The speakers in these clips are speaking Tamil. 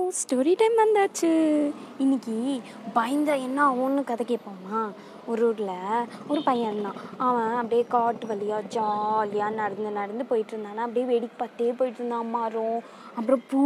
ஸ்டோரி டைம் வந்தாச்சு இன்னைக்கு பயந்தா என்ன ஆகும்னு கதை கேட்போமா ஒரு ஊரில் ஒரு பையன் இருந்தான் அவன் அப்படியே காட்டு வழியாக ஜாலியாக நடந்து நடந்து போயிட்டு இருந்தானா அப்படியே வேடிக்கை பார்த்தே போயிட்டு இருந்தான் மரம் அப்புறம் பூ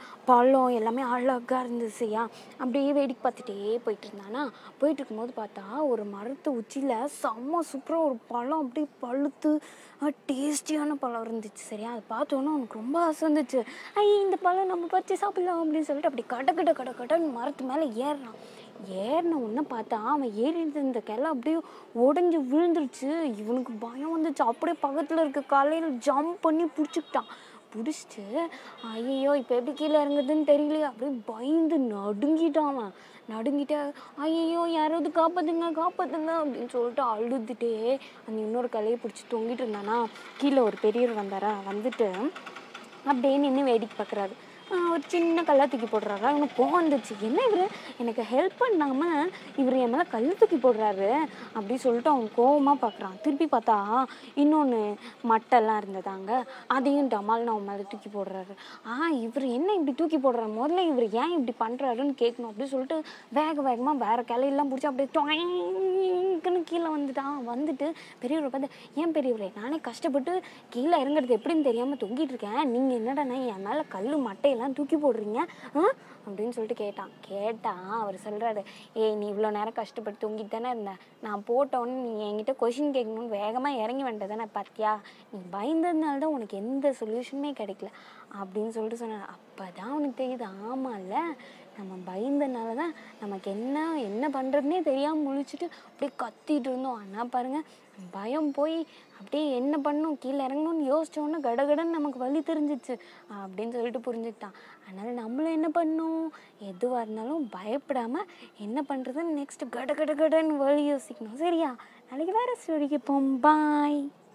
பழம் எல்லாமே அழகாக இருந்துச்சுயா அப்படியே வேடிக்கை பார்த்துட்டே போயிட்டு இருந்தானா போயிட்டு இருக்கும்போது பார்த்தா ஒரு மரத்து உச்சியில் செம்ம சூப்பராக ஒரு பழம் அப்படியே பழுத்து டேஸ்டியான பழம் இருந்துச்சு சரியா அதை பார்த்தோன்னே அவனுக்கு ரொம்ப ஆசை இருந்துச்சு ஐ இந்த பழம் நம்ம பறிச்சு சாப்பிடலாம் அப்படின்னு சொல்லிட்டு அப்படி கட கட கட கடன்னு மரத்து மேலே ஏறுறான் ஏறின உடனே பார்த்தா அவன் ஏறி இருந்த கிளை அப்படியே உடஞ்சி விழுந்துருச்சு இவனுக்கு பயம் வந்துச்சு அப்படியே பக்கத்தில் இருக்க காலையில் ஜம்ப் பண்ணி பிடிச்சிக்கிட்டான் பிடிச்சிட்டு ஐயோ இப்போ எப்படி கீழே இறங்குதுன்னு தெரியலையே அப்படியே பயந்து நடுங்கிட்டான் அவன் நடுங்கிட்டு ஐயோ யாராவது காப்பாத்துங்க காப்பாத்துங்க அப்படின்னு சொல்லிட்டு அழுதுட்டே அந்த இன்னொரு கலையை பிடிச்சி தொங்கிட்டு இருந்தானா கீழே ஒரு பெரியவர் வந்தாரா வந்துட்டு அப்படியே நின்று வேடிக்கை பார்க்குறாரு ஒரு சின்ன கல்லை தூக்கி போடுறாரு அவனுக்கு கோவம் வந்துச்சு என்ன இவர் எனக்கு ஹெல்ப் பண்ணாமல் இவர் என் மேலே கல் தூக்கி போடுறாரு அப்படி சொல்லிட்டு அவன் கோவமாக பார்க்குறான் திருப்பி பார்த்தா இன்னொன்று மட்டெல்லாம் இருந்ததாங்க அதையும் டமால்னு அவன் மேலே தூக்கி போடுறாரு ஆ இவர் என்ன இப்படி தூக்கி போடுறாரு முதல்ல இவர் ஏன் இப்படி பண்ணுறாருன்னு கேட்கணும் அப்படி சொல்லிட்டு வேக வேகமாக வேறு கிளையெல்லாம் பிடிச்சி அப்படியே டொயங்குன்னு கீழே வந்துட்டான் வந்துட்டு பெரியவரை பார்த்து ஏன் பெரியவரே நானே கஷ்டப்பட்டு கீழே இறங்குறது எப்படின்னு தெரியாமல் தொங்கிட்டு இருக்கேன் நீங்கள் என்னடாண்ணா என் மேலே கல் மட்டையெல்லாம் தூக்கி போடுறீங்க ஆ அப்படின்னு சொல்லிட்டு கேட்டான் கேட்டான் அவர் சொல்கிறாரு ஏய் நீ இவ்வளோ நேரம் கஷ்டப்பட்டு தூங்கிட்டு தானே இருந்த நான் போட்டோன்னு நீ என்கிட்ட கொஷின் கேட்கணும்னு வேகமாக இறங்கி வந்துட்டு தானே பார்த்தியா நீ பயந்ததுனால தான் உனக்கு எந்த சொல்யூஷனுமே கிடைக்கல அப்படின்னு சொல்லிட்டு சொன்னார் அப்போ தான் உனக்கு தெரியுது ஆமாம்ல நம்ம பயந்தனால தான் நமக்கு என்ன என்ன பண்ணுறதுனே தெரியாமல் முழிச்சிட்டு அப்படியே கத்திட்டு இருந்தோம் ஆனால் பாருங்கள் பயம் போய் அப்படியே என்ன பண்ணணும் கீழே இறங்கணும்னு யோசிச்சோன்னே கடகடன்னு நமக்கு வழி தெரிஞ்சிச்சு அப்படின்னு சொல்லிட்டு புரிஞ்சுக்கிட்டான் அதனால் நம்மளும் என்ன பண்ணணும் எதுவாக இருந்தாலும் பயப்படாமல் என்ன பண்ணுறதுன்னு நெக்ஸ்ட் கட கட கடன்னு வழி யோசிக்கணும் சரியா நாளைக்கு வேறு ஸ்டோரிக்கு போம் பாய்